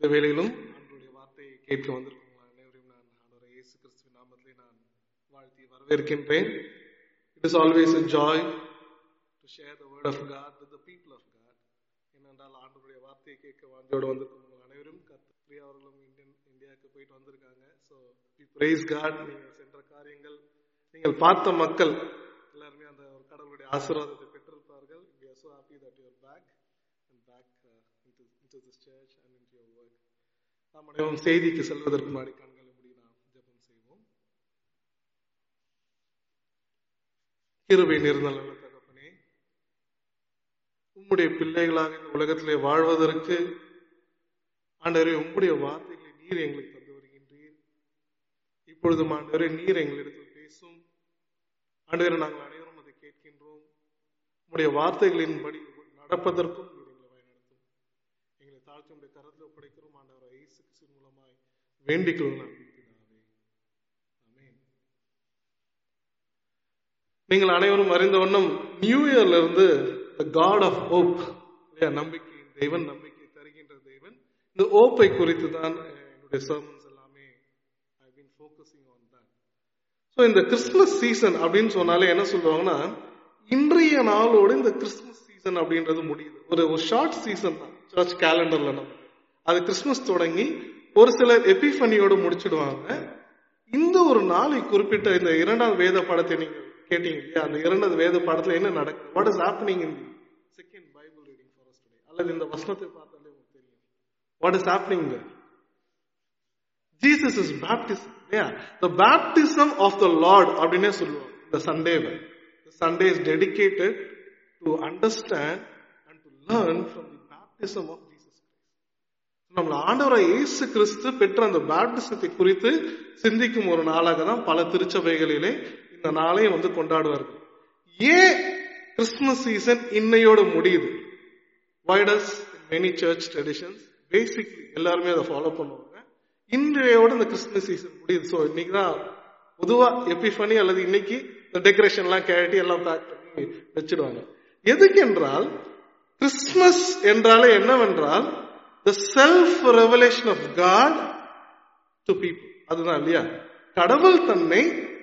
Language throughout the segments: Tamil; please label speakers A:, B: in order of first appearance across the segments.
A: இந்த வேளையிலும் ஆண்டவருடைய வார்த்தையை கேட்க வந்திருக்கும் அனைவரையும் நான் ஆண்டவரை இயேசு கிறிஸ்துவின் நாமத்திலே நான் வாழ்த்தி வரவேற்கின்றேன் it is always a joy to share the word of God with the people of God ஏனென்றால் ஆண்டவருடைய வார்த்தையை கேட்க வாஞ்சோடு வந்திருக்கும் உங்கள் அனைவரும் கத்திரி அவர்களும் இந்தியன் இந்தியாவுக்கு போயிட்டு வந்திருக்காங்க ஸோ வி பிரைஸ் காட் நீங்கள் சென்ற காரியங்கள் நீங்கள் பார்த்த மக்கள் எல்லாருமே அந்த ஒரு கடவுளுடைய ஆசீர்வாதத்தை பெற்றிருப்பார்கள் we are so happy that you are back and back uh, into, into this church and into your work நாம் அனைவரும் செய்திக்கு செல்வதற்கு முன்னாடி கண்களை மூடி நாம் ஜெபம் செய்வோம் கிருபை நிறைந்த நல்ல தகப்பனே உம்முடைய பிள்ளைகளாக இந்த உலகத்திலே வாழ்வதற்கு ஆண்டவரே உம்முடைய வார்த்தைகளை நீர் எங்களுக்கு தந்து வருகின்றீர் இப்பொழுதும் ஆண்டவரே நீர் எங்களிடத்தில் பேசும் ஆண்டவரே நாங்கள் அனைவரும் அதை கேட்கின்றோம் உம்முடைய வார்த்தைகளின்படி நடப்பதற்கும் நீர் எங்களை வழிநடத்தும் எங்களை தாழ்த்தி உடைய கரத்தில் ஒப்படைக்கிறோம் ஆண்டவர் இயேசு கிறிஸ்து மூலமாய் வேண்டிக் கொள்ளலாம் பிதாவே ஆமென் நீங்கள் அனைவரும் அறிந்த வண்ணம் நியூ இயர்ல இருந்து காட் ஆஃப் ஓப் நம்பிக்கை தெய்வன் நம்பிக்கை தருகின்ற தெய்வன் இந்த ஓப்பை குறித்து தான் என்னுடைய சர்மன்ஸ் எல்லாமே I been focusing on that so இந்த கிறிஸ்துமஸ் சீசன் அப்படின்னு சொன்னாலே என்ன சொல்லுவாங்கன்னா இன்றைய நாளோடு இந்த கிறிஸ்துமஸ் சீசன் அப்படின்றது முடியுது ஒரு ஒரு ஷார்ட் சீசன் தான் சர்ச் கேலண்டர்ல நம்ம அது கிறிஸ்துமஸ் தொடங்கி ஒரு சிலர் எபிஃபனியோடு முடிச்சிடுவாங்க இந்த ஒரு நாளை குறிப்பிட்ட இந்த இரண்டாவது வேத பாடத்தை நீங்க கேட்டீங்க இல்லையா அந்த இரண்டாவது வேத பாடத்துல என்ன நடக்குது what is happening in the second Bible reading for us today அல்லது இந்த வசனத்தை பார்த்தாலே உங்களுக்கு தெரியும் what is happening there Jesus is baptism இல்லையா the baptism of the lord அப்படின்னே சொல்லுவாங்க இந்த சண்டேவை Sunday is dedicated to understand and to learn from the baptism of Jesus நம்மள ஆண்டவரை இயேசு கிறிஸ்து பெற்ற அந்த பேப்டிசத்தை குறித்து சிந்திக்கும் ஒரு நாளாக தான் பல திருச்சபைகளிலே இந்த நாளை வந்து கொண்டாடுவார்கள் ஏன் கிறிஸ்துமஸ் சீசன் இன்னையோட முடியுது widest many church traditions basically எல்லாருமே அதை ஃபாலோ பண்ணுவாங்க இன்றையோட இந்த கிறிஸ்துமஸ் சீசன் முடியுது ஸோ இன்னைக்கு தான் பொதுவா எபிஃபனி அல்லது இன்னைக்கு இந்த டெக்கரேஷன் எல்லாம் கேட்டி எல்லாம் பேக் பண்ணி வச்சிடுவாங்க எதுக்கு என்றால் கிறிஸ்துமஸ் என்றாலே என்னவென்றால் the self revelation of God to people அதுதான் இல்லையா கடவுள் தன்னை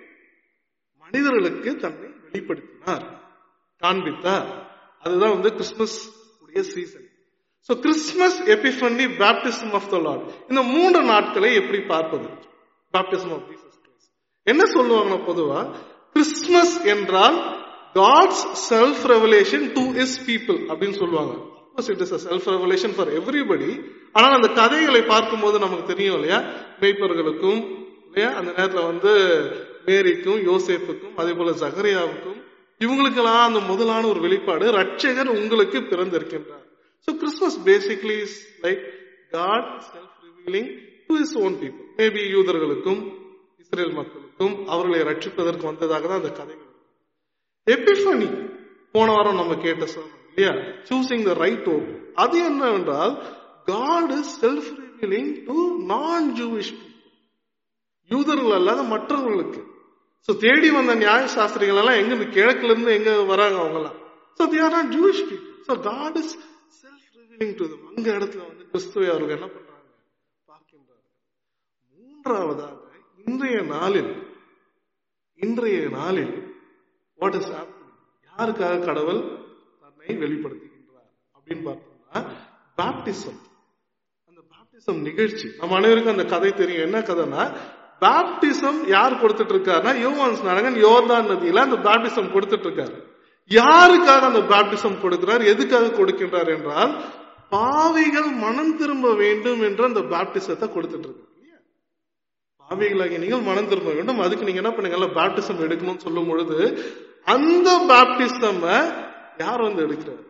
A: மனிதர்களுக்கு தன்னை வெளிப்படுத்தினார் காண்பித்தார் அதுதான் வந்து கிறிஸ்துமஸ் உடைய season so Christmas epiphany baptism of the lord இந்த மூன்று நாட்களை எப்படி பார்ப்பது பேப்டிசம் ஆஃப் ஜீசஸ் கிரைஸ்ட் என்ன சொல்லுவாங்க பொதுவா கிறிஸ்துமஸ் என்றால் God's self revelation to his people அப்படின்னு சொல்லுவாங்க it is self revelation for everybody ஆனால் அந்த கதைகளை பார்க்கும்போது நமக்கு தெரியும் இல்லையா மெய்ப்பர்களுக்கும் இல்லையா அந்த நேரத்தில் வந்து மேரிக்கும் யோசேப்புக்கும் அதே போல ஜகரியாவுக்கும் இவங்களுக்கெல்லாம் அந்த முதலான ஒரு வெளிப்பாடு ரட்சகர் உங்களுக்கு பிறந்திருக்கின்றார் so Christmas basically is like God self revealing to his own people maybe யூதர்களுக்கும் இஸ்ரேல் மக்களுக்கும் அவர்களை ரட்சிப்பதற்கு வந்ததாக தான் அந்த கதைகள் எபிஃபனி போன வாரம் நம்ம கேட்ட சொன்னோம் இல்லையா சூசிங் த ரைட் ஓப் அது என்னவென்றால் God is self revealing to non Jewish யூதர்கள் அல்லாத மற்றவர்களுக்கு சோ தேடி வந்த நியாய சாஸ்திரிகள் எல்லாம் எங்க இருந்து கிழக்குல இருந்து எங்க வராங்க அவங்க எல்லாம் so they are not Jewish people so God is self revealing to them அங்க இடத்துல வந்து கிறிஸ்துவை அவர்கள் என்ன பண்றாங்க பார்க்கின்றார்கள் மூன்றாவதாக இன்றைய நாளில் இன்றைய நாளில் வாட் இஸ் ஹேப்பனிங் யாருக்காக கடவுள் தன்னை வெளிப்படுத்துகின்றார் அப்படின்னு பார்த்தோம்னா பேப்டிசம் அந்த பேப்டிசம் நிகழ்ச்சி நம்ம அனைவருக்கும் அந்த கதை தெரியும் என்ன கதைனா பேப்டிசம் யார் கொடுத்துட்டு இருக்காருன்னா யோவான் ஸ்நானகன் யோர்தான் நதியில அந்த பேப்டிசம் கொடுத்துட்டு இருக்காரு யாருக்காக அந்த பேப்டிசம் கொடுக்கிறார் எதுக்காக கொடுக்கின்றார் என்றால் பாவிகள் மனம் திரும்ப வேண்டும் என்று அந்த பேப்டிசத்தை கொடுத்துட்டு இருக்காரு பாவிகளாகிய நீங்கள் மனம் திரும்ப வேண்டும் அதுக்கு நீங்க என்ன பண்ணுங்க பேப்டிசம் எடுக்கணும்னு சொல்லும் பொழுது அந்த பேப்டிசம் யார் வந்து எடுக்கிறார்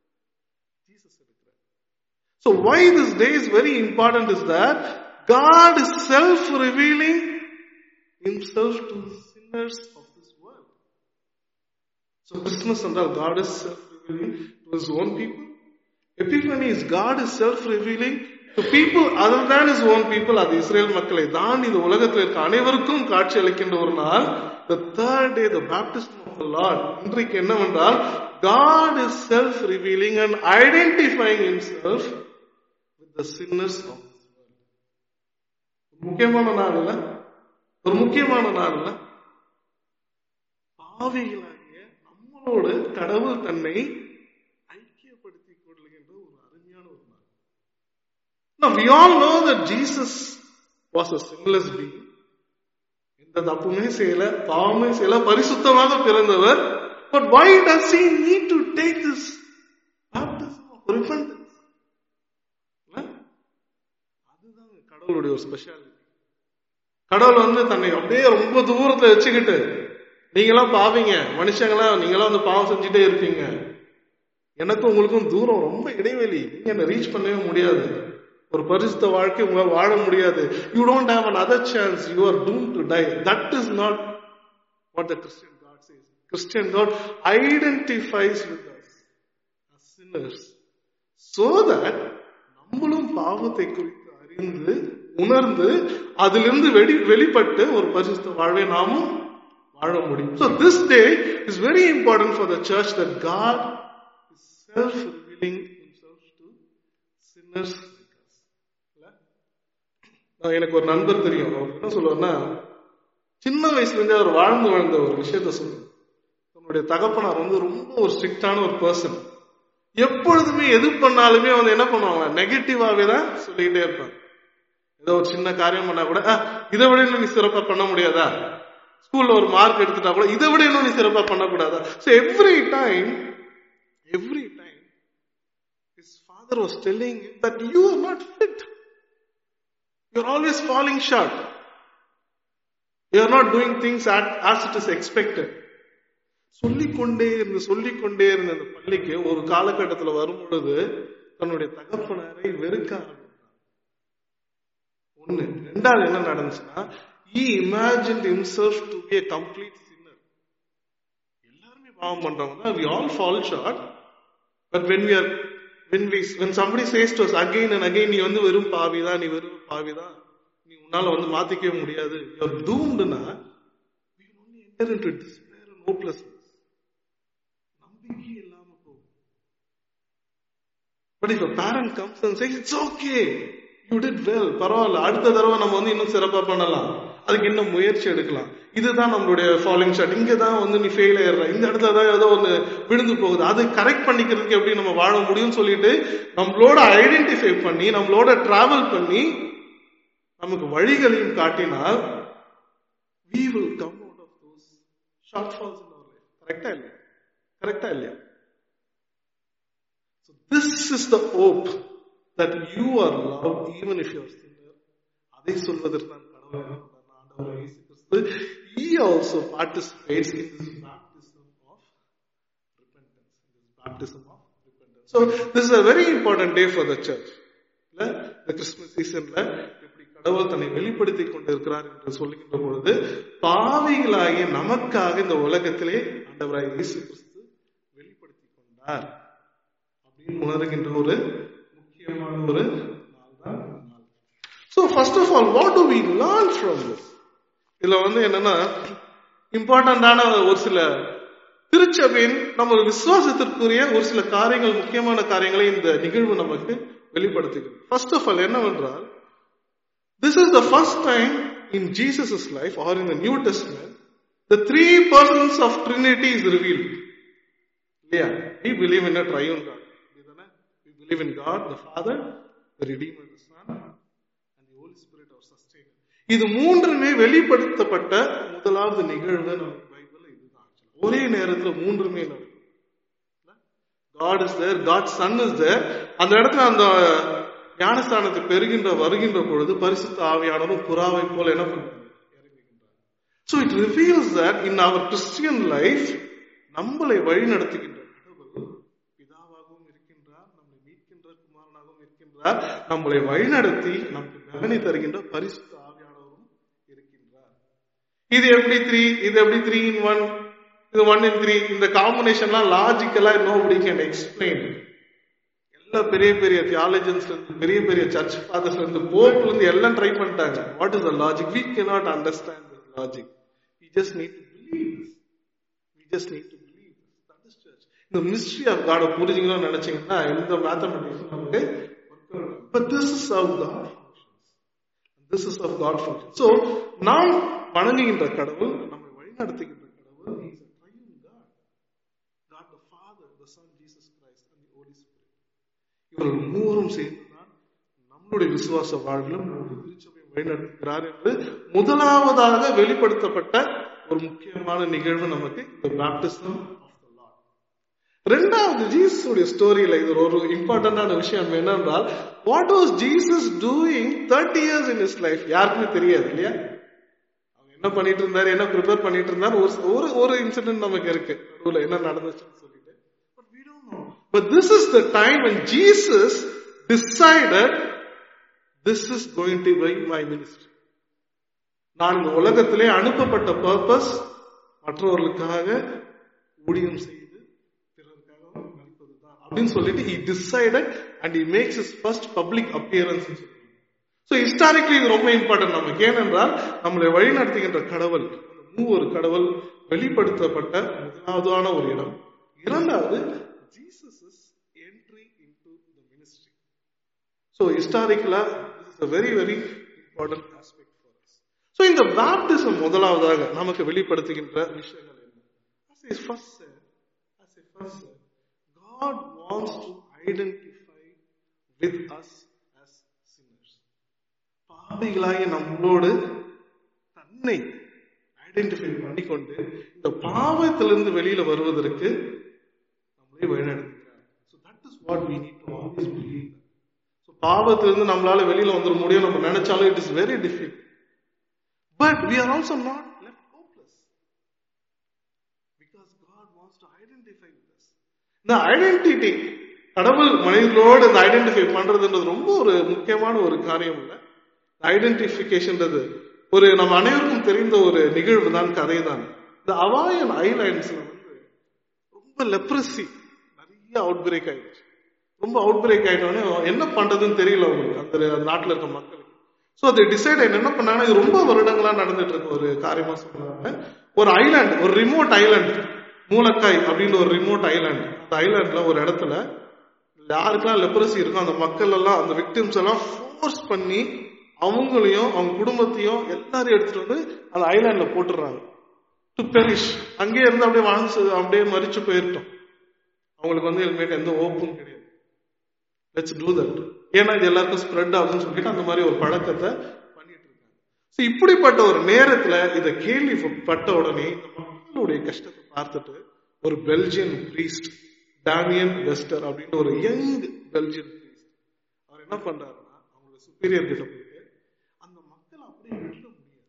A: ஜீசஸ் எடுக்கிறார் So why this day is very important is that God is self-revealing himself to the sinners of this world. So Christmas and all, God is self-revealing to his own people. Epiphany is God is self-revealing to people other than his own people. அது இஸ்ரேல் மக்களை தான் இந்த உலகத்தில் இருக்க அனைவருக்கும் காட்சி அளிக்கின்ற ஒரு நாள் the third day the baptism of the Lord இன்றைக்கு என்னவென்றால் God is self-revealing and identifying himself with the sinners of this முக்கியமான நாள் இல்ல ஒரு முக்கியமான நாள் இல்ல பாவிகளாகிய நம்மளோடு கடவுள் தன்னை ஐக்கியப்படுத்திக் கொள்கின்ற ஒரு அருமையான ஒரு நாள் Now we all know that Jesus was a sinless being. எந்த தப்புமே செய்யல பாவமே செய்யல பரிசுத்தமாக பிறந்தவர் but why does he need to take this baptism of repentance இல்ல? அதுதான் கடவுளுடைய ஒரு ஸ்பெஷாலிட்டி கடவுள் வந்து தன்னை அப்படியே ரொம்ப தூரத்துல வச்சுக்கிட்டு நீங்களாம் பாவீங்க மனுஷங்களாம் நீங்களாம் வந்து பாவம் செஞ்சுட்டே இருப்பீங்க எனக்கும் உங்களுக்கும் தூரம் ரொம்ப இடைவெளி நீங்க என்ன ரீச் பண்ணவே முடியாது ஒரு பரிசுத்த வாழ்க்கை உங்களால் வாழ முடியாது you don't have another chance you are doom to die that is not what the Christian God says Christian God identifies with us sinners so that நம்மளும் பாவத்தை குறித்து அறிந்து உணர்ந்து அதிலிருந்து வெளி வெளிப்பட்டு ஒரு பரிசுத்த வாழ்வை நாமும் வாழ முடியும் so this day is very important for the church that god is self revealing himself to sinners like us இல்ல? நான் எனக்கு ஒரு நண்பர் தெரியும் அவர் என்ன சொல்லுவார்னா சின்ன வயசுல இருந்தே அவர் வாழ்ந்து வாழ்ந்த ஒரு விஷயத்த சொல்லுவார் தன்னுடைய தகப்பனார் வந்து ரொம்ப ஒரு ஸ்ட்ரிக்டான ஒரு பர்சன் எப்பொழுதுமே எது பண்ணாலுமே வந்து என்ன பண்ணுவாங்க நெகட்டிவாவே தான் சொல்லிக்கிட்டே இருப்பாங்க ஏதோ ஒரு சின்ன காரியம் பண்ணா கூட "ஆ, இதை விட இன்னும் நீ சிறப்பா பண்ண முடியாதா ஸ்கூல்ல ஒரு மார்க் எடுத்துட்டா கூட இதை விட இன்னும் நீ சிறப்பா பண்ணக்கூடாதா so every time every time his father was telling him that you are not fit you're always falling short you're not doing things at, as it is expected சொல்லிக்கொண்டே இருந்து சொல்லிக்கொண்டே இருந்த அந்த பள்ளிக்கு ஒரு காலகட்டத்துல வரும் பொழுது தன்னுடைய தகப்பனாரை வெறுக்க ஆரம்பித்தார் ஒண்ணு ரெண்டாவது என்ன நடந்துச்சுன்னா he imagined himself to be a complete sinner எல்லாருமே பாவம் பண்றவங்க தான் we all fall short but when we are when we when somebody says to us again and again நீ வந்து வெறும் பாவிதான் நீ வெறும் பாவிதான் நீ உன்னால வந்து மாத்திக்கவே முடியாது you are doomedனா we will only enter into despair and hopelessness நம்பிக்கை இல்லாம போகும் but if a parent comes and says it's okay you did well பரவாயில்ல அடுத்த தடவை நம்ம வந்து இன்னும் சிறப்பா பண்ணலாம் அதுக்கு இன்னும் முயற்சி எடுக்கலாம் இதுதான் நம்மளுடைய ஃபாலோயிங் ஷாட் இங்க தான் வந்து நீ ஃபெயில் ஆயிடுற இந்த இடத்துல தான் ஏதோ ஒன்று விழுந்து போகுது அதை கரெக்ட் பண்ணிக்கிறதுக்கு எப்படி நம்ம வாழ முடியும்னு சொல்லிட்டு நம்மளோட ஐடென்டிஃபை பண்ணி நம்மளோட டிராவல் பண்ணி நமக்கு வழிகளையும் காட்டினால் we will come out of those shortfalls in our life கரெக்டா இல்லையா கரெக்டா இல்லையா so this is the hope that you are loved even if you are sinner அதை சொல்வதற்கு நான் கடவுளை என்ன பண்றேன்னா, ஆண்டவரை இயேசு கிறிஸ்து he also participates in this baptism of repentance in this baptism of repentance so this is a very important day for the church இல்ல இந்த கிறிஸ்துமஸ் சீசன்ல எப்படி கடவுள் தன்னை வெளிப்படுத்தி கொண்டிருக்கிறார் என்று சொல்லுகின்ற பொழுது பாவிகளாகிய நமக்காக இந்த உலகத்திலே ஆண்டவராய் இயேசு கிறிஸ்து வெளிப்படுத்தி கொண்டார் அப்படின்னு உணர்கின்ற ஒரு முக்கியமான ஒரு நாள் தான் இந்த நாள் so first of all what do we learn from this இதுல வந்து என்னன்னா இம்பார்ட்டண்டான ஒரு சில திருச்சபையின் நம்ம விசுவாசத்திற்குரிய ஒரு சில காரியங்கள் முக்கியமான காரியங்களை இந்த நிகழ்வு நமக்கு வெளிப்படுத்துகிறது ஃபர்ஸ்ட் ஆஃப் ஆல் என்னவென்றால் this is the first time in Jesus life or in the New Testament the three persons of Trinity is revealed இல்லையா we believe in a triune God இதுதானே we believe in God the Father the Redeemer the Son and the Holy Spirit our sustainer இது மூன்றுமே வெளிப்படுத்தப்பட்ட முதலாவது நிகழ்வு நமக்கு பைபிள்ல இதுதான் actually. ஒரே நேரத்துல மூன்றுமே நடக்கும் God is there God son is there அந்த இடத்துல அந்த ஞானஸ்தானத்தை பெறுகின்ற வருகின்ற பொழுது பரிசுத்த ஆவியானவரும் புறாவை போல என்ன பண்றாங்க இறங்குகின்றார் so it reveals that in our Christian life நம்மளை வழி நடத்துகின்ற கடவுள் பிதாவாகவும் இருக்கின்றார் நம்மளை மீட்கின்ற குமாரனாகவும் இருக்கின்றார் நம்மளை வழிநடத்தி நமக்கு பலனை தருகின்ற பரிசுத்த ஆவியானவரும் இருக்கின்றார் இது எப்படி த்ரீ இது எப்படி த்ரீ இன் ஒன் இது ஒன் இன் த்ரீ இந்த காம்பினேஷன்லாம் லாஜிக்கலா நோபடி கேன் எக்ஸ்பிளைன் எல்லா பெரிய பெரிய தியாலஜன்ஸ்ல இருந்து பெரிய பெரிய சர்ச் ஃபாதர்ஸ்ல இருந்து போப்ல இருந்து எல்லாம் ட்ரை பண்ணிட்டாங்க what is the logic we cannot understand this logic we just need to believe we just need to believe that is church இந்த மிஸ்ட்ரி ஆஃப் காட புரிஞ்சுக்கணும்னு நினைச்சீங்கன்னா இந்த மேத்தமெட்டிக்ஸ் நமக்கு but this is how God this is of God function so நாம் வணங்குகின்ற கடவுள் நம்மை வழிநடத்துகின்ற கடவுள் he is a triune God. God the Father, the Son, Jesus Christ, and the Holy Spirit. இவர்கள் மூவரும் சேர்ந்துதான் நம்முடைய விசுவாச வாழ்விலும் நம்முடைய திருச்சபை வழிநடத்துகிறார் என்று முதலாவதாக வெளிப்படுத்தப்பட்ட ஒரு முக்கியமான நிகழ்வு நமக்கு இந்த பேப்டிசம் ஆஃப் த லார்ட் ரெண்டாவது ஜீசஸுடைய ஸ்டோரியில இது ஒரு இம்பார்ட்டன்டான விஷயம் என்னன்றால் what was Jesus doing thirty years in his life யாருக்குமே தெரியாது இல்லையா அவங்க என்ன பண்ணிட்டு இருந்தாரு என்ன ப்ரிப்பேர் பண்ணிட்டு இருந்தாரு ஒரு ஒரு ஒரு இன்சிடென்ட் நமக்கு இருக்கு நடுவுல என்ன நடந்துச்சுன்னு சொல்லிட்டு but we don't know but this is the time when jesus decided this is going to be my ministry நான் இந்த உலகத்திலே அனுப்பப்பட்ட பர்பஸ் மற்றவர்களுக்காக ஊழியம் செய்து பிறருக்காக நடிப்பதுதான் அப்படின்னு சொல்லிட்டு he decided and he makes his first public appearance ன்னு சொல்றாங்க. So historically இது ரொம்ப இம்பார்ட்டன்ட் நமக்கு ஏனென்றால் நம்மளை வழிநடத்துகின்ற கடவுள் அந்த மூவர் கடவுள் வெளிப்படுத்தப்பட்ட முதலாவதான ஒரு இடம் இரண்டாவது Jesus is entry into the ministry so ஹிஸ்டாரிக்கலா this is a very very important aspect for us so இந்த பேப்டிசம் முதலாவதாக நமக்கு வெளிப்படுத்துகின்ற விஷயங்கள் என்ன as I first said, as I first said, God wants to identify with us as sinners. பாவிகளாகிய நம்மளோடு தன்னை ஐடென்டிஃபை பண்ணிக்கொண்டு இந்த பாவத்திலிருந்து வெளியில வருவதற்கு நம்மளை வழிநடத்துகிறார் so that is what we need to always believe so பாவத்திலிருந்து நம்மளால வெளியில வந்துட முடியும் நம்ம நினைச்சாலும் it is very difficult but we are also not left hopeless because God wants to identify with us இந்த ஐடென்டிட்டி கடவுள் மனிதர்களோடு இந்த ஐடென்டிஃபை பண்றதுன்றது ரொம்ப ஒரு முக்கியமான ஒரு காரியம் இல்லை ஐடென்டிஃபிகேஷன்றது ஒரு நம்ம அனைவருக்கும் தெரிந்த ஒரு நிகழ்வு தான் கதை தான் இந்த அவாயன் ஐலாண்ட்ஸ்ல வந்து ரொம்ப லெப்ரசி நிறைய அவுட் பிரேக் ஆயிடுச்சு ரொம்ப அவுட் பிரேக் ஆயிட்டோடனே என்ன பண்றதுன்னு தெரியல அவங்களுக்கு அந்த நாட்டில் இருக்க மக்களுக்கு ஸோ அதை டிசைட் என்ன பண்ணாங்கன்னா இது ரொம்ப வருடங்களா நடந்துட்டு இருக்க ஒரு காரியமா சொல்றாங்க ஒரு ஐலாண்ட் ஒரு ரிமோட் ஐலாண்ட் மூலக்காய் அப்படின்னு ஒரு ரிமோட் ஐலாண்ட் அந்த ஐலாண்ட்ல ஒரு இடத்துல யாருக்கெல்லாம் லெப்ரசி இருக்கோ அந்த மக்கள் எல்லாம் அந்த விக்டிம்ஸ் எல்லாம் ஃபோர்ஸ் பண்ணி அவங்களையும் அவங்க குடும்பத்தையும் எல்லாரையும் எடுத்துட்டு வந்து அந்த ஐலாண்ட்ல போட்டுடுறாங்க டு பெரிஷ் அங்கேயே இருந்து அப்படியே வாழ்ந்து அப்படியே மறிச்சு போயிருட்டோம் அவங்களுக்கு வந்து இனிமேட்டு எந்த ஓப்பும் கிடையாது லெட்ஸ் டூ தட் ஏன்னா இது எல்லாருக்கும் ஸ்ப்ரெட் ஆகுதுன்னு சொல்லிட்டு அந்த மாதிரி ஒரு பழக்கத்தை பண்ணிட்டு இருக்காங்க ஸோ இப்படிப்பட்ட ஒரு நேரத்துல இதை கேள்விப்பட்ட உடனே இந்த மக்களுடைய கஷ்டத்தை பார்த்துட்டு ஒரு பெல்ஜியன் பிரீஸ்ட் டேனியன் வெஸ்டர் அப்படின்னு ஒரு யங் பெல்ஜியன் பிரீஸ்ட் அவர் என்ன பண்றாருன்னா அவங்களோட சுப்பீரியர் கிட்ட போயிட்டு அந்த மக்கள் அப்படியே விட முடியாது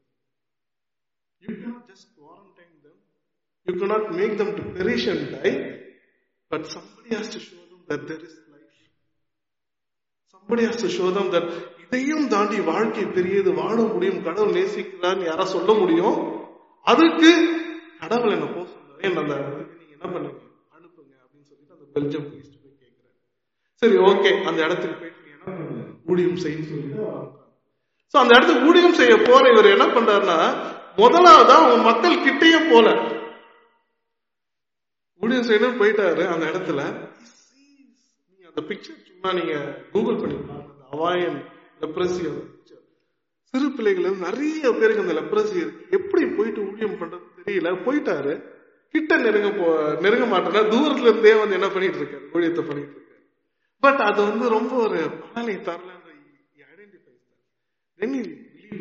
A: you cannot just quarantine them you cannot make them to perish and die but somebody has to show them that there is life somebody has to show them that இதையும் தாண்டி வாழ்க்கை பெரியது வாழ முடியும் கடவுள் நேசிக்கிறான்னு யாரா சொல்ல முடியும் அதுக்கு கடவுள் என்ன போக சொல்றாரு என்ன அந்த இடத்துக்கு நீங்க என்ன பண்ணுங்க அனுப்புங்க அப்படின்னு சொல்லிட்டு அந்த பெல்ஜியம் priest போய் கேட்கிறாரு சரி ஓகே அந்த இடத்துக்கு போயிட்டு நீ என்ன பண்ணுங்க ஊழியம் செய்யும் சொல்லிட்டு சோ அந்த இடத்துக்கு ஊழியம் செய்ய போற இவர் என்ன பண்றாருன்னா முதலாவதா அவங்க மக்கள் கிட்டேயே போல ஊழியம் செய்யணும் போயிட்டாரு அந்த இடத்துல நீங்க அந்த பிக்சர் சும்மா நீங்க கூகுள் பண்ணி பாருங்க அந்த அவாயன் லெப்ரசி பிக்சர் சிறு பிள்ளைகள் இருந்து நிறைய பேருக்கு அந்த லெப்ரசி இருக்கு எப்படி போயிட்டு ஊழியம் பண்றது தெரியல போயிட்டாரு கிட்ட நெருங்க போ நெருங்க மாட்டேன்னா தூரத்துல இருந்தே வந்து என்ன பண்ணிட்டு இருக்காரு ஊழியத்தை பண்ணிட்டு இருக்காரு பட் அது வந்து ரொம்ப ஒரு பலனை தரலன்ற ஐடென்டிஃபை தென் பிலீவ்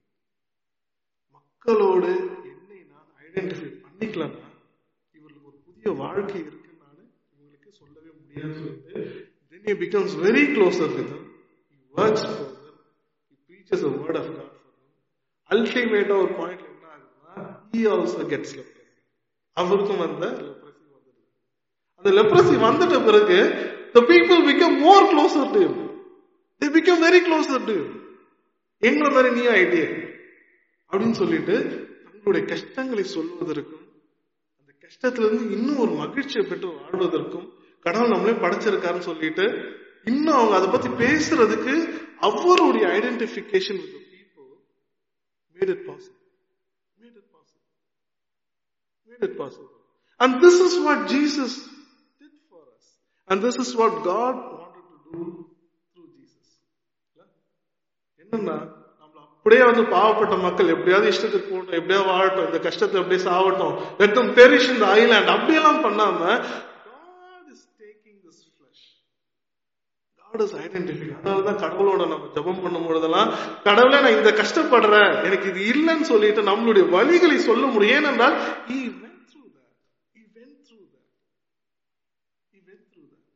A: மக்களோடு என்னை நான் ஐடென்டிஃபை பண்ணிக்கலன்னா இவர்களுக்கு ஒரு புதிய வாழ்க்கை இருக்குன்னு நான் இவங்களுக்கு சொல்லவே முடியாதுன்னு சொல்லிட்டு தென் he becomes very closer with them he works for them he preaches the word of God for them அல்டிமேட்டா ஒரு பாயிண்ட்ல என்ன ஆகுதுன்னா he also gets leprosy அவருக்கும் வந்த leprosy வந்துடுது அந்த leprosy வந்துட்ட பிறகு the people become more closer to him they become very closer to him எங்களை மாதிரி நீ ஆயிட்டியே அப்படின்னு சொல்லிட்டு தங்களுடைய கஷ்டங்களை சொல்வதற்கும் அந்த கஷ்டத்திலிருந்து இன்னும் ஒரு மகிழ்ச்சியை பெற்று வாழ்வதற்கும் கடவுள் நம்மளே படைச்சிருக்காருன்னு சொல்லிட்டு இன்னும் அவங்க அதை பத்தி பேசுறதுக்கு அவருடைய identification with people made it possible made it possible made it possible and this is what Jesus did for us and this is what God wanted to do through Jesus என்னன்னா நம்மள அப்படியே வந்து பாவப்பட்ட மக்கள் எப்படியாவது இஷ்டத்துக்கு போகட்டும் எப்படியாவது வாழட்டும் இந்த கஷ்டத்தை அப்படியே சாவட்டும் let them perish in the island அப்படியெல்லாம் பண்ணாம God is taking this flesh God is identifying அதனாலதான் கடவுளோட நம்ம ஜெபம் பண்ணும் பொழுதெல்லாம் கடவுளே நான் இந்த கஷ்டப்படுறேன் எனக்கு இது இல்லைன்னு சொல்லிட்டு நம்மளுடைய வழிகளை சொல்ல முடியும் ஏனென்றால் he went through that he went through that he went through that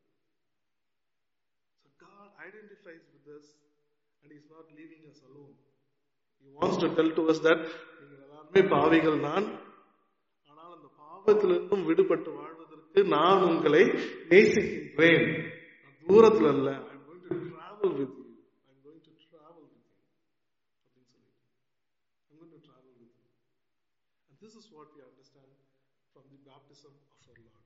A: so God identifies with us and he's not leaving us alone he wants to tell to us that நீங்கள் எல்லாருமே பாவிகள் நான் ஆனால் அந்த பாவத்திலிருந்தும் விடுபட்டு வாழ்வதற்கு நான் உங்களை நேசிக்கின்றேன் நான் தூரத்துல இல்ல I'm going to travel with you I'm going to travel with you அப்படின்னு சொல்லி I'm going to travel with you and this is what we understand from the baptism of our Lord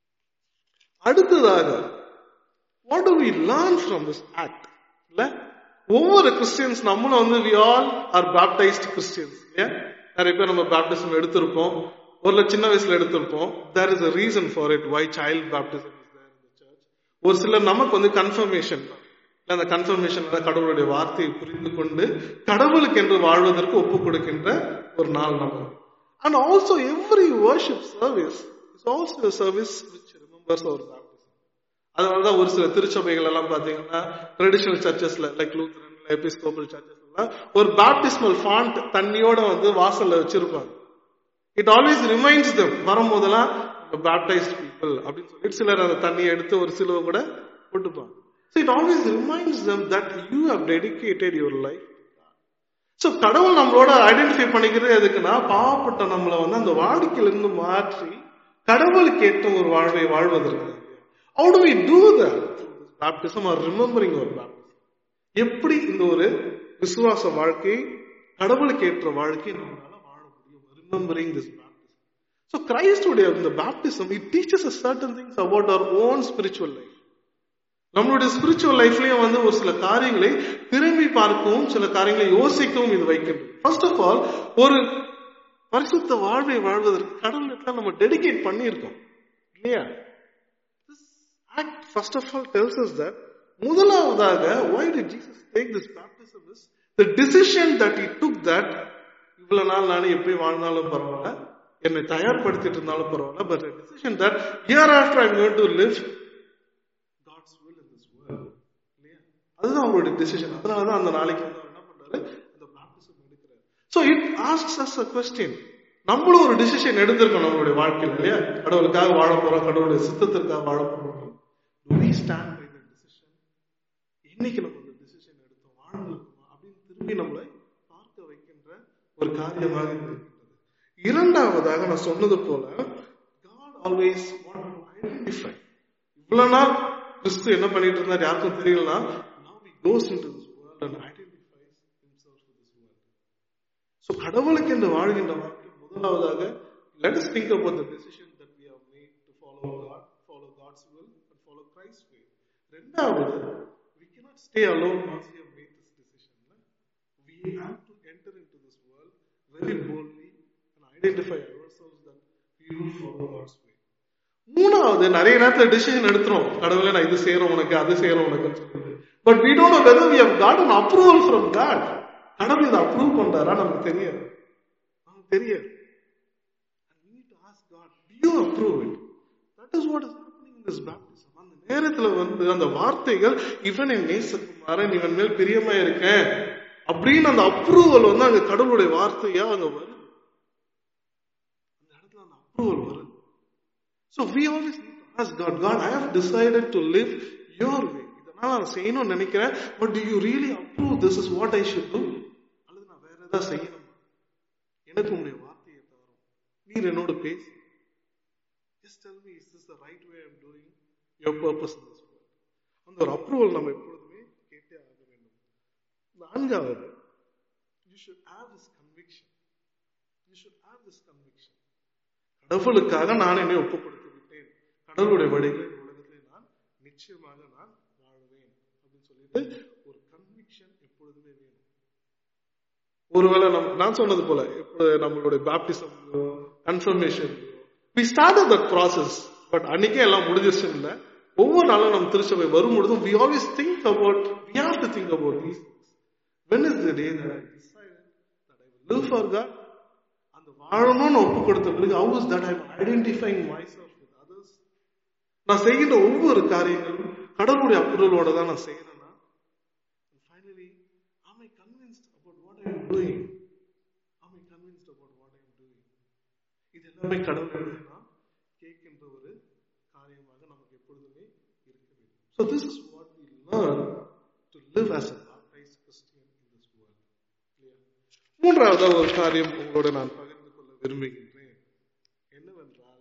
A: அடுத்ததாக what do we learn from this act இல்ல ஒவ்வொரு கிறிஸ்டியன்ஸ் நம்மளும் வந்து we all are baptized Christians இல்லையா நிறைய பேர் நம்ம பேப்டிசம் எடுத்திருப்போம் ஒரு சின்ன வயசுல எடுத்திருப்போம் there is a reason for it why child baptism is there in the church ஒரு சிலர் நமக்கு வந்து கன்ஃபர்மேஷன் அந்த கன்ஃபர்மேஷன் கடவுளுடைய வார்த்தையை புரிந்து கொண்டு கடவுளுக்கு என்று வாழ்வதற்கு ஒப்பு கொடுக்கின்ற ஒரு நாள் நம்ம and also every worship service is also service which remembers our baptism அதனாலதான் ஒரு சில திருச்சபைகள் எல்லாம் பாத்தீங்கன்னா ட்ரெடிஷனல் சர்ச்சஸ்ல லைக் லூத்தரன் எபிஸ்கோபல் சர்ச்சஸ் எல்லாம் ஒரு பேப்டிஸ்மல் ஃபாண்ட் தண்ணியோட வந்து வாசல்ல வச்சிருப்பாங்க இட் ஆல்வேஸ் ரிமைண்ட்ஸ் தம் வரும்போதெல்லாம் பேப்டைஸ்ட் பீப்புள் அப்படின்னு சொல்லிட்டு சிலர் அந்த தண்ணியை எடுத்து ஒரு சிலுவை கூட போட்டுப்பாங்க so it always reminds them that you have dedicated your life so கடவுள் நம்மளோட ஐடென்டிஃபை பண்ணிக்கிறது எதுக்குன்னா பாவப்பட்ட நம்மளை வந்து அந்த வாடிக்கையிலிருந்து மாற்றி கடவுளுக்கு ஏற்ற ஒரு வாழ்வை வாழ்வதற்கு how do we do that baptism or remembering ஒரு பேப்டிசம் எப்படி இந்த ஒரு விசுவாச வாழ்க்கை கடவுளுக்கு ஏற்ற வாழ்க்கை நம்மளால வாழ முடியும் ரிமெம்பரிங் திஸ் பேப்டிசம் ஸோ கிரைஸ்டுடைய இந்த baptism it teaches a certain things about our own spiritual life நம்மளுடைய ஸ்பிரிச்சுவல் லைஃப்லயும் வந்து ஒரு சில காரியங்களை திரும்பி பார்க்கவும் சில காரியங்களை யோசிக்கவும் இது வைக்கிறது ஃபர்ஸ்ட் ஆஃப் ஆல் ஒரு பரிசுத்த வாழ்வை வாழ்வதற்கு கடவுளுக்கு நம்ம டெடிகேட் பண்ணியிருக்கோம் இல்லையா act first of all tells us that முதலாவதாக why did Jesus take this baptism is the decision that he took that இவ்வளவு நாள் நான் எப்படி வாழ்ந்தாலும் பரவாயில்ல என்னை தயார்படுத்திட்டு இருந்தாலும் பரவாயில்ல but decision that year after I'm going to live God's will in this world இல்லையா அதுதான் அவங்களுடைய டிசிஷன் அதனால தான் அந்த நாளைக்கு வந்து அவர் என்ன பண்றாரு அந்த பேப்டிசம் எடுக்கிறாரு so it asks us a question நம்மளும் ஒரு டிசிஷன் எடுத்திருக்கோம் நம்மளுடைய வாழ்க்கையில் இல்லையா கடவுளுக்காக வாழ போறோம் கடவுளுடைய சித்தத்திற்காக வாழ போறோம் Do we stand by the decision? என்னைக்கு நம்ம அந்த டிசிஷன் எடுத்தோம் வாழ்ந்திருக்கோமா அப்படின்னு திரும்பி நம்மளை பார்க்க வைக்கின்ற ஒரு காரியமாக இது இருக்கின்றது இரண்டாவதாக நான் சொன்னது போல God always want to identify இவ்வளவு நாள் கிறிஸ்து என்ன பண்ணிட்டு இருந்தார் யாருக்கும் தெரியலனா now he goes into this world and identifies himself with this world so கடவுளுக்கு என்று வாழ்கின்ற வாழ்க்கை முதலாவதாக let us think about the decision that we have made to follow God follow God's will and follow Christ's way ரெண்டாவது we cannot stay alone once we have made this decision we have to enter into this world very boldly and identify ourselves that we will follow God's way மூணாவது நிறைய நேரத்துல டிசிஷன் எடுத்துரும் கடவுளே நான் இது செய்யறோம் உனக்கு அது செய்யறோம் உனக்குன்னு சொல்லிட்டு but we don't know whether we have got an approval from God கடவுள் இதை அப்ரூவ் பண்றாரா நமக்கு தெரியாது நமக்கு தெரியாது And we need to ask God, do you approve it? That is what is happening in this baptism. அந்த நேரத்துல வந்து அந்த வார்த்தைகள் இவன் என் நேசகுமாரன் இவன் மேல் பிரியமா இருக்கேன் அப்படின்னு அந்த அப்ரூவல் வந்து அங்க கடவுளுடைய வார்த்தையா அங்க வருது அந்த இடத்துல அந்த அப்ரூவல் வருது So we always need to ask God, God, I have decided to live your way. இதனால நான் செய்யணும்னு நினைக்கிறேன் but do you really approve this is what I should do? அல்லது நான் வேற ஏதாவது செய்யணும் எனக்கு உங்களுடைய வார்த்தையை தவறும் நீர் என்னோட பேசு just tell me is this the right way I'm doing your purpose in this world அந்த ஒரு அப்ரூவல் நம்ம எப்பொழுதுமே கேட்டே ஆக வேண்டும் நான்காவது you should have this conviction you should have this conviction கடவுளுக்காக நான் என்னை ஒப்பு கொடுத்து விட்டேன் கடவுளுடைய வழிகளை இந்த உலகத்திலே நான் நிச்சயமாக நான் வாழ்வேன் அப்படின்னு சொல்லிட்டு ஒரு கன்விக்ஷன் எப்பொழுதுமே வேணும் ஒருவேளை நம்ம நான் சொன்னது போல இப்போ நம்மளுடைய baptism confirmation we start that process but அன்னைக்கே எல்லாம் முடிஞ்சிருச்சு இல்லை ஒவ்வொரு நாளும் நம்ம திருச்சபை வரும்பொழுதும் we always think about we have to think about these when is the day that I decided live for God அந்த வாழணும்னு ஒப்பு கொடுத்த பிறகு how is that I'm identifying myself with others நான் செய்கின்ற ஒவ்வொரு காரியங்களும் கடவுளுடைய அப்ரூவலோட தான் நான் செய்யறேன்னா finally am I convinced about what I am doing am I convinced about what I am doing இது எல்லாமே கடவுள் நான் கேட்கின்ற ஒரு காரியமாக நமக்கு எப்பொழுதுமே இருக்க வேண்டும் so this is what we learn to live as a baptized Christian in this world Clear? மூன்றாவது ஒரு காரியம் உங்களோட நான் பகிர்ந்து கொள்ள விரும்புகின்றேன் என்னவென்றால்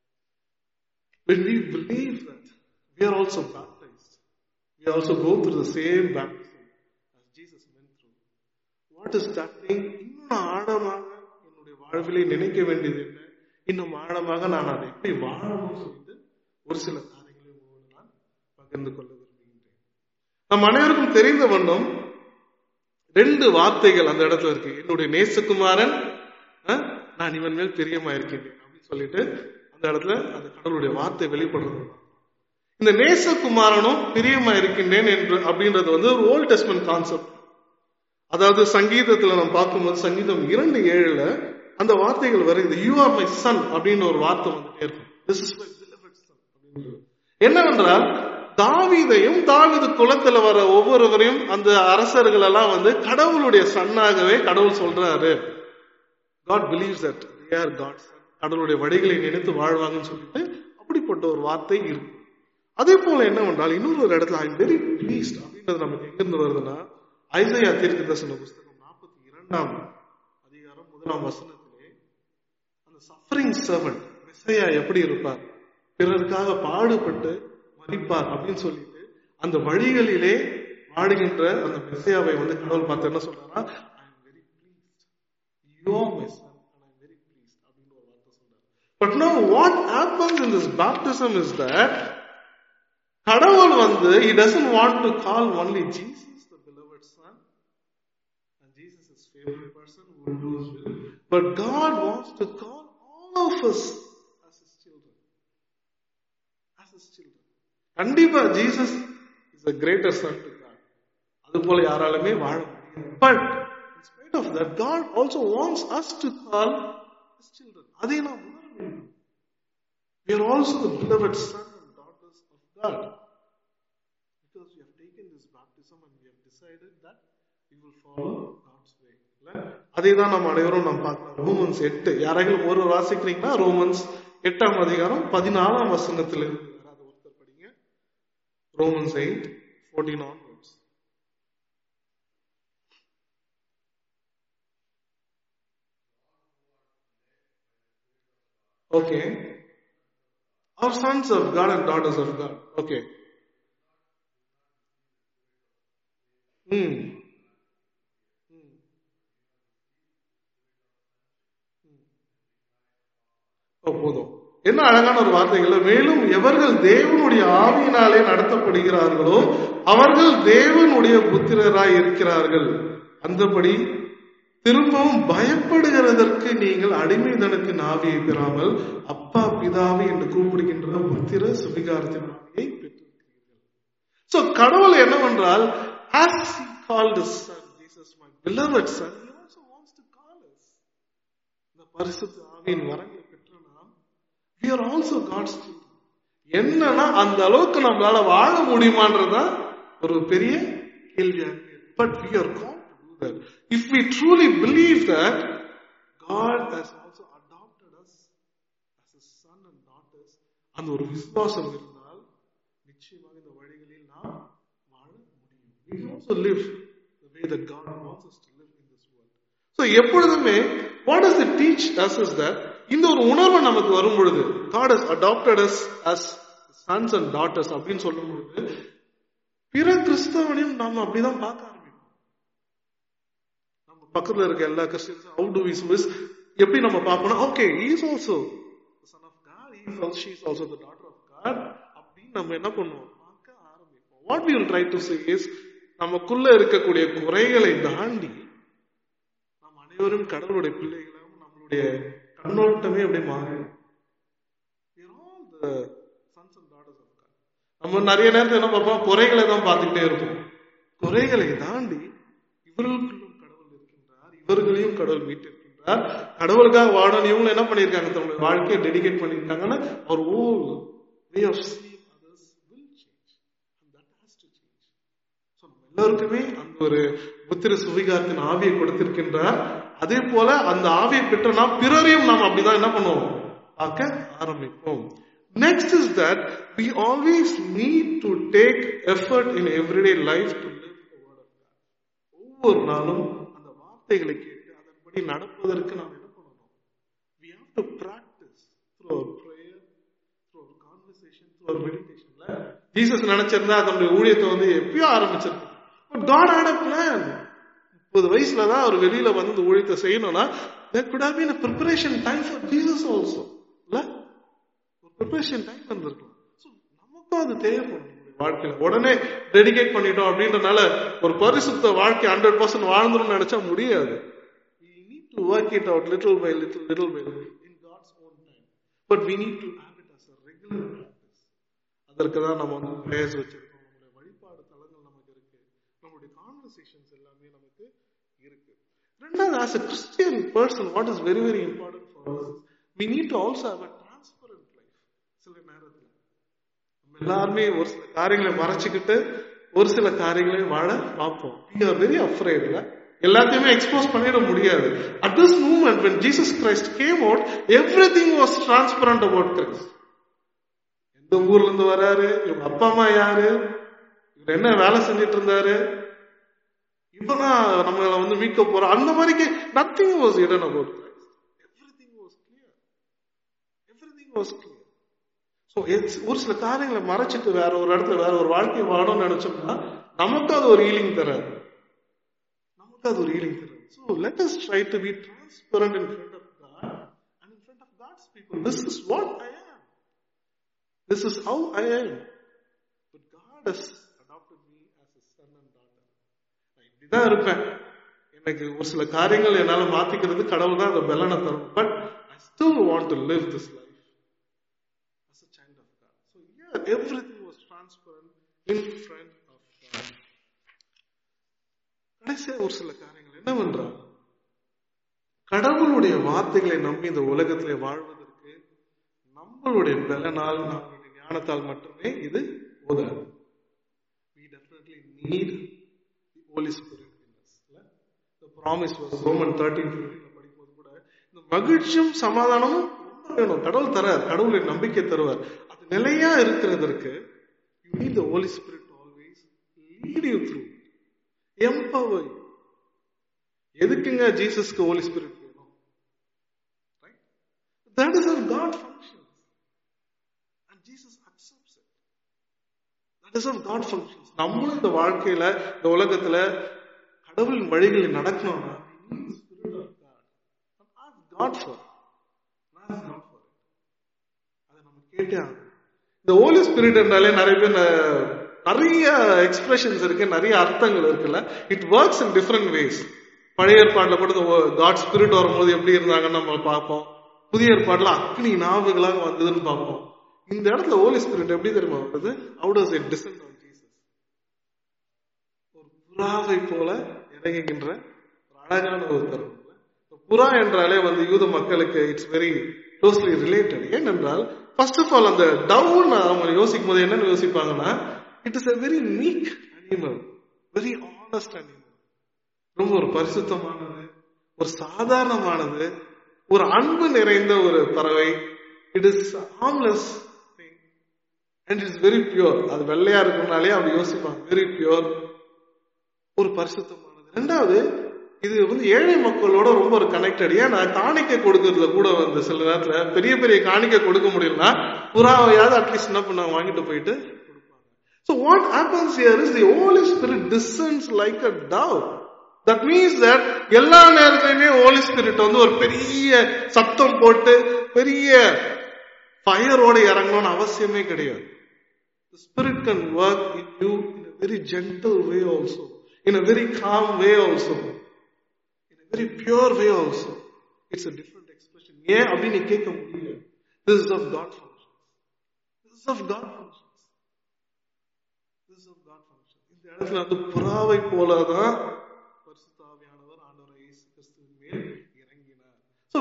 A: when we believe that we are also baptized, we also go through the same baptism as Jesus went through. What is that thing? இன்னும் ஆழமாக என்னுடைய வாழ்விலே நினைக்க வேண்டியது என்ன இன்னும் ஆழமாக நான் அதை எப்படி வாழணும்னு சொல்லிட்டு ஒரு சில காரியங்களை உங்களோடு நான் பகிர்ந்து கொள்ள விரும்புகின்றேன் நம் அனைவருக்கும் தெரிந்த வண்ணம் ரெண்டு வார்த்தைகள் அந்த இடத்துல இருக்கு என்னுடைய நேசகுமாரன் அஹ், நான் இவன் மேல் பிரியமா இருக்கின்றேன் அப்படின்னு சொல்லிட்டு அந்த இடத்துல அந்த கடவுளுடைய வார்த்தை வெளிப்படுறது இந்த நேசகுமாரனும் பிரியமா இருக்கின்றேன் என்று அப்படின்றது வந்து ஒரு ஓல்ட் டெஸ்ட்மென்ட் கான்செப்ட் அதாவது சங்கீதத்துல நம்ம பார்க்கும்போது சங்கீதம் இரண்டு ஏழுல அந்த வார்த்தைகள் வருது யூ ஆர் மை சன் அப்படின்னு ஒரு வார்த்தை வந்துட்டே இருக்கும் this is my beloved son அப்படின்றது. என்னவென்றால் தாவீதையும் தாவீது குலத்துல வர ஒவ்வொருவரையும் அந்த அரசர்கள் எல்லாம் வந்து கடவுளுடைய சன்னாகவே கடவுள் சொல்றாரு God believes that they are God's son. கடவுளுடைய வழிகளை நினைத்து வாழ்வாங்கன்னு சொல்லிட்டு அப்படிப்பட்ட ஒரு வார்த்தை இருக்கு அதே போல என்னவென்றால் இன்னொரு ஒரு இடத்துல ஐ வெரி ப்ளீஸ்ட் அப்படின்றது நமக்கு எங்கிருந்து வருதுன்னா ஐசையா தீர்க்க தரிசன புஸ்தகம் நாற்பத்தி இரண்டாம் அதிகாரம் முதலாம் வசனத்திலே அந்த சஃபரிங் சர்வன்ட் மெஸ்ஸையா எப்படி இருப்பார் பிறருக்காக பாடுபட்டு மதிப்பார் அப்படின்னு சொல்லிட்டு அந்த வழிகளிலே வாடுகின்ற அந்த மெஸ்ஸையாவை வந்து கடவுள் பார்த்து என்ன சொல்றாரா I am very pleased you are my son and I very pleased அப்படின்னு ஒரு வார்த்தை சொல்றாரு but no what happens in this baptism is that கடவுள் வந்து he doesn't want to call only Jesus the beloved son and Jesus is favorite person who will do his will but God wants to call all of us as his children as his children கண்டிப்பா Jesus is a greater son to God அது போல யாராலுமே வாழ முடியாது but in spite of that God also wants us to call his children அதை நாம் உணர வேண்டும் we are also the beloved son and daughters of God. Because we have taken this baptism and we have decided that we will follow God's way. இல்ல? அதை தான் நம்ம அனைவரும் நாம் பார்க்கலாம் ரோமன்ஸ் எட்டு யாராவது ஒரு வாசிக்கிறீங்கன்னா ரோமன்ஸ் எட்டாம் அதிகாரம் பதினாலாம் வசனத்தில் இருந்து யாராவது ஒருத்தர் படிங்க Romans eight fourteen onwards Okay. Are sons of God and daughters of God. Okay. Hmm. Hmm. ஓ, போதும் என்ன அழகான ஒரு வார்த்தைகள் மேலும் எவர்கள் தேவனுடைய ஆவியினாலே நடத்தப்படுகிறார்களோ அவர்கள் தேவனுடைய புத்திரராய் இருக்கிறார்கள் அந்தபடி திரும்பவும் பயப்படுகிறதற்கு நீங்கள் அடிமைதனத்தின் ஆவியை பெறாமல் அப்பா பிதாவை என்று கூப்பிடுகின்ற புத்திர சுவிகாரத்தின் ஆவியை பெற்றிருக்கிறீர்கள் சோ கடவுள் என்னவென்றால் as he called his son jesus my beloved son he also wants to call us இந்த பரிசுத்த ஆவியின் வரங்களை பெற்ற நாம் we are also god's children என்னன்னா அந்த அளவுக்கு நம்மளால வாழ முடியுமான்றதா ஒரு பெரிய கேள்வியாக but we are called to do that if we truly believe that god has also adopted us as his son and daughters அந்த ஒரு விசுவாசம் இருந்தால் நிச்சயமாக இந்த வழிகளில் நாம் வாழ முடியும் we can also live the way that god wants us to live in this world so எப்பொழுதுமே what does it teach us is that இந்த ஒரு உணர்வு நமக்கு வரும் பொழுது god has adopted us as sons and daughters அப்படின்னு சொல்லும் பொழுது பிற கிறிஸ்தவனையும் நாம் அப்படிதான் பார்க்க ஆரம்பிப்போம் நம்ம பக்கத்துல இருக்க எல்லா Christians how do we miss எப்படி நம்ம பார்ப்போம்னா okay is also son of God is also she is also the daughter of God அப்படின்னு நம்ம என்ன பண்ணுவோம் பார்க்க ஆரம்பிப்போம் what we will try to say is நமக்குள்ள இருக்கக்கூடிய குறைகளை தாண்டி நாம் அனைவரும் கடவுளுடைய பிள்ளைகளும் நம்மளுடைய கண்ணோட்டமே அப்படியே மாறிடும் We are all the sons and daughters of God. நம்ம நிறைய நேரத்தில் என்ன பார்ப்போம் குறைகளை தான் பார்த்துக்கிட்டே இருப்போம் குறைகளை தாண்டி இவர்களுக்குள்ளும் கடவுள் இருக்கின்றார் இவர்களையும் கடவுள் மீட்டிருக்கின்றார் கடவுளுக்காக வாழணும் இவங்க என்ன பண்ணிருக்காங்க தன்னுடைய வாழ்க்கையை டெடிகேட் பண்ணிருக்காங்கன்னா our whole way of seeing others will change and that has to change so நம்ம எல்லாருக்குமே அந்த ஒரு புத்திர சுவிகாரத்தின் ஆவியை கொடுத்திருக்கின்றார் அதே போல அந்த ஆவியை பெற்றனா பிறரையும் நாம் அப்படிதான் என்ன பண்ணுவோம் பார்க்க ஆரம்பிப்போம் next is that we always need to take effort in everyday life to live word of ஒவ்வொரு நாளும் அந்த வார்த்தைகளை கேட்டு அதன்படி நடப்பதற்கு நாம் என்ன பண்ணணும் we have to practice through our prayer through our conversation through our meditationல ஜீசஸ் நினைச்சிருந்தா தன்னுடைய ஊழியத்தை வந்து எப்பயோ ஆரம்பிச்சிருக்கும் but God had a plan முப்பது வயசுல தான் அவர் வெளியில வந்து இந்த ஊழியத்தை செய்யணும்னா there could have been a preparation time for Jesus also இல்ல ஒரு ப்ரிப்பரேஷன் டைம் வந்திருக்கும் ஸோ நமக்கும் அது தேவைப்படும் நம்முடைய வாழ்க்கையில உடனே டெடிகேட் பண்ணிட்டோம் அப்படின்றனால ஒரு பரிசுத்த வாழ்க்கை ஹண்ட்ரட் பர்சன்ட் வாழ்ந்துரும் நினைச்சா முடியாது we need to work it out little by little little by little in God's own time but we need to have it as a regular practice அதற்கு தான் நம்ம வந்து பிரேயர்ஸ் வச்சிருக்கோம் நம்முடைய வழிபாடு தலங்கள் நமக்கு இருக்கு நம்முடைய கான்வர்சேஷன்ஸ் எல்லாமே நமக்கு இருக்கு ரெண்டாவது as a Christian person what is very very important for us we need to also have a transparent life சில நேரத்துல நம்ம எல்லாருமே ஒரு சில காரியங்களை மறைச்சுக்கிட்டு ஒரு சில காரியங்களை வாழ பார்ப்போம் we are very afraid இல்ல எல்லாத்தையுமே எக்ஸ்போஸ் பண்ணிட முடியாது at this moment when jesus christ came out everything was transparent about christ எந்த ஊர்ல இருந்து வராரு இவங்க அப்பா அம்மா யாரு இவர் என்ன வேலை செஞ்சிட்டு இருந்தாரு இப்பதான் நம்மள வந்து மீட்க போறோம் அந்த மாதிரி nothing was hidden about everything was clear everything was clear so ஒரு சில காரியங்களை மறைச்சிட்டு வேற ஒரு இடத்துல வேற ஒரு வாழ்க்கையை வாழணும்னு நினைச்சோம்னா நமக்கு அது ஒரு ஹீலிங் தராது நமக்கு அது ஒரு ஹீலிங் தராது so let us try to be transparent in front of God and in front of God's people this is what I am this is how I am but God has adopted me as a son and daughter நான் இப்படிதான் இருப்பேன் எனக்கு ஒரு சில காரியங்கள் என்னால மாத்திக்கிறது கடவுள் தான் அந்த பலனை தரும் but I still want to live this life as a child of God. So yeah, everything was transparent in front of God. கடைசியா ஒரு சில காரியங்கள் என்னவென்றால் கடவுளுடைய வார்த்தைகளை நம்பி இந்த உலகத்திலே வாழ்வதற்கு நம்மளுடைய பலனால் நம்மளுடைய ஞானத்தால் மட்டுமே இது உதவும் we definitely need the Holy Spirit in us. இல்ல? The promise was Roman 13 15 படிக்கும்போது கூட இந்த மகிழ்ச்சியும் சமாதானமும் ரொம்ப வேணும் கடவுள் தரார் கடவுளின் நம்பிக்கை தருவார் அது நிலையா இருக்கிறதற்கு you need the Holy Spirit to always lead you through empower you எதுக்குங்க ஜீசஸ்க்கு ஹோலி ஸ்பிரிட் வேணும் Right? that is how God functions and Jesus accepts it that is how God functions நம்மளும் இந்த வாழ்க்கையில இந்த உலகத்துல கடவுளின் வழிகளில் நடக்கணும்னா we need the spirit of God and ask God for it. Ask God for it. அதை நம்ம கேட்டே ஆகணும் இந்த ஹோலி ஸ்பிரிட் என்றாலே நிறைய பேர் ந- நிறைய எக்ஸ்பிரஷன்ஸ் இருக்கு நிறைய அர்த்தங்கள் இருக்குல்ல it works in different ways பழைய ஏற்பாடுல கூட காட் ஸ்பிரிட் வரும்போது எப்படி இருந்தாங்கன்னு நம்ம பார்ப்போம் புதிய ஏற்பாடுல அக்னி நாவுகளாக வந்ததுன்னு பார்ப்போம் இந்த இடத்துல ஹோலி ஸ்பிரிட் எப்படி தெரியுமா வருது out as it descent on Jesus ஒரு புறாவை போல இறங்குகின்ற ஒரு அழகான ஒரு தருணம் இப்ப புறா என்றாலே வந்து யூத மக்களுக்கு இட்ஸ் வெரி க்ளோஸ்லி ரிலேட்டட் ஏனென்றால் ஃபர்ஸ்ட் ஆஃப் ஆல் அந்த டவுன் அவங்க யோசிக்கும் போது என்னன்னு யோசிப்பாங்கன்னா it is a very meek animal very honest animal ரொம்ப ஒரு பரிசுத்தமானது ஒரு சாதாரணமானது ஒரு அன்பு நிறைந்த ஒரு பறவை it is harmless and it's very pure அது வெள்ளையா இருக்கனாலே அப்படி யோசிப்பாங்க வெரி பியூர் ஒரு பரிசுத்தமானது ரெண்டாவது இது வந்து ஏழை மக்களோட ரொம்ப ஒரு கனெக்டட் ஏன்னா காணிக்கை கொடுக்கறதுல கூட வந்து சில நேரத்துல பெரிய பெரிய காணிக்கை கொடுக்க முடியலன்னா புறாவையாவது அட்லீஸ்ட் என்ன பண்ண வாங்கிட்டு போயிட்டு கொடுப்பாங்க so what happens here is the holy spirit descends like a dove that means that எல்லா நேரத்திலுமே ஹோலி ஸ்பிரிட் வந்து ஒரு பெரிய சத்தம் போட்டு பெரிய ஃபயரோட இறங்கணும்னு அவசியமே கிடையாது The Spirit can work in you in a very gentle way also, in a very calm way also, in a very pure way also. It's a different expression. ஏன் அப்படின்னு கேட்க முடியாது This is of God functions. This is of God functions. This is of God functions. இந்த இடத்துல வந்து புறாவை போலதான் பரிசுத்த ஆவியானவர் ஆண்டவர் இயேசு கிறிஸ்து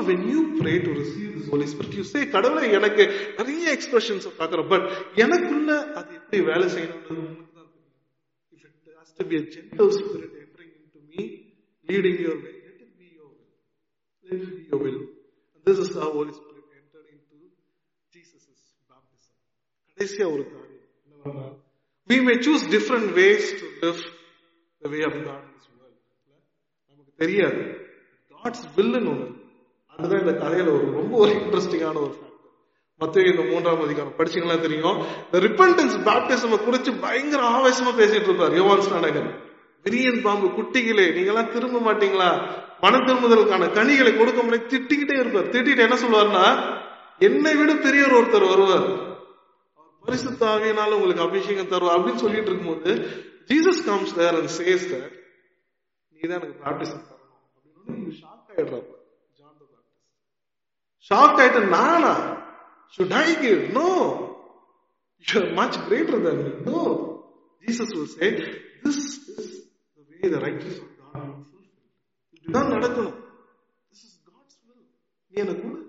A: when you pray to receive this Holy Spirit, you say, கடவுளை எனக்கு நிறைய எக்ஸ்பிரஷன்ஸ் பார்க்கிறோம் பட் எனக்குள்ள அது எப்படி வேலை செய்யணும்ன்றது உங்களுக்கு தான் தெரியும் if it has to be a gentle spirit entering into me leading your way let it be your will let it be your will and this is how Holy Spirit entered into Jesus' baptism கடைசியா ஒரு காரியம் என்னவென்றால் we may choose different ways to live the way of God in this world இல்ல? நமக்கு தெரியாது காட்ஸ் வில்லுன்னு ஒன்று அதுதான் இந்த கதையில ஒரு ரொம்ப ஒரு இன்ட்ரெஸ்டிங்கான ஒரு ஃபேக்டர் மத்திய இந்த மூன்றாம் அதிகாரம் படிச்சீங்களா தெரியும் இந்த ரிப்பன்டன்ஸ் பேப்டிசம் குறிச்சு பயங்கர ஆவேசமா பேசிட்டு இருப்பார் யோவான் ஸ்நானகன் விரியன் பாம்பு குட்டிகளே நீங்க எல்லாம் திரும்ப மாட்டீங்களா மன திரும்புதலுக்கான கனிகளை கொடுக்க முடியாது திட்டிக்கிட்டே இருப்பார் திட்டிட்டு என்ன சொல்லுவாருன்னா என்னை விட பெரியவர் ஒருத்தர் வருவார் அவர் பரிசுத்த ஆவியினால உங்களுக்கு அபிஷேகம் தருவார் அப்படின்னு சொல்லிட்டு இருக்கும்போது Jesus comes there and says that நீ தான் எனக்கு பேப்டிசம் தரணும் அப்படின்னு ஷாக் ஆயிடுறாரு ஜான் த பேப்டிஸ்ட் ஷாக் ஆயிட்டு நானா should I give? No. You are much greater than me. No. Jesus will say, this is the way the righteousness of God will fulfill. இப்படிதான் நடக்கணும் This is God's will. நீ எனக்கு கொடு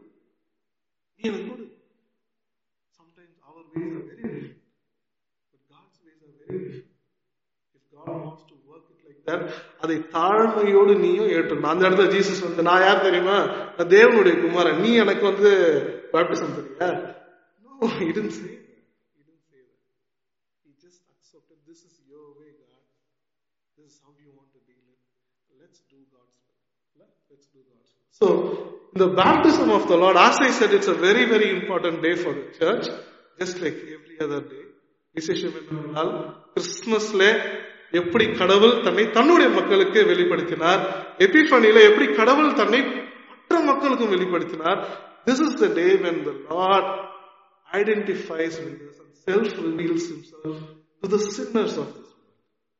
A: நீ எனக்கு கொடு Sometimes our ways are very different. But God's ways are very different. If God wants to work it like that, அதை தாழ்மையோடு நீயும் ஏற்றணும் அந்த இடத்துல ஜீசஸ் வந்து நான் யார் தெரியுமா நான் தேவனுடைய குமாரன் நீ எனக்கு வந்து பேப்டிசம் தெரியா no he didn't say that. He didn't say that. He just accepted this is your way, God. This is how you want to deal it. Let's do God's will. Let's do God's will. So, the baptism of the Lord, as I said, it's a very, very important day for the church, just like every other day. விசேஷம் என்னவென்றால் கிறிஸ்துமஸ்ல எப்படி கடவுள் தன்னை தன்னுடைய மக்களுக்கு வெளிப்படுத்தினார் எபிஃபனில எப்படி கடவுள் தன்னை மற்ற மக்களுக்கும் வெளிப்படுத்தினார் this is the day when the Lord identifies with us and self reveals himself to the sinners of this world.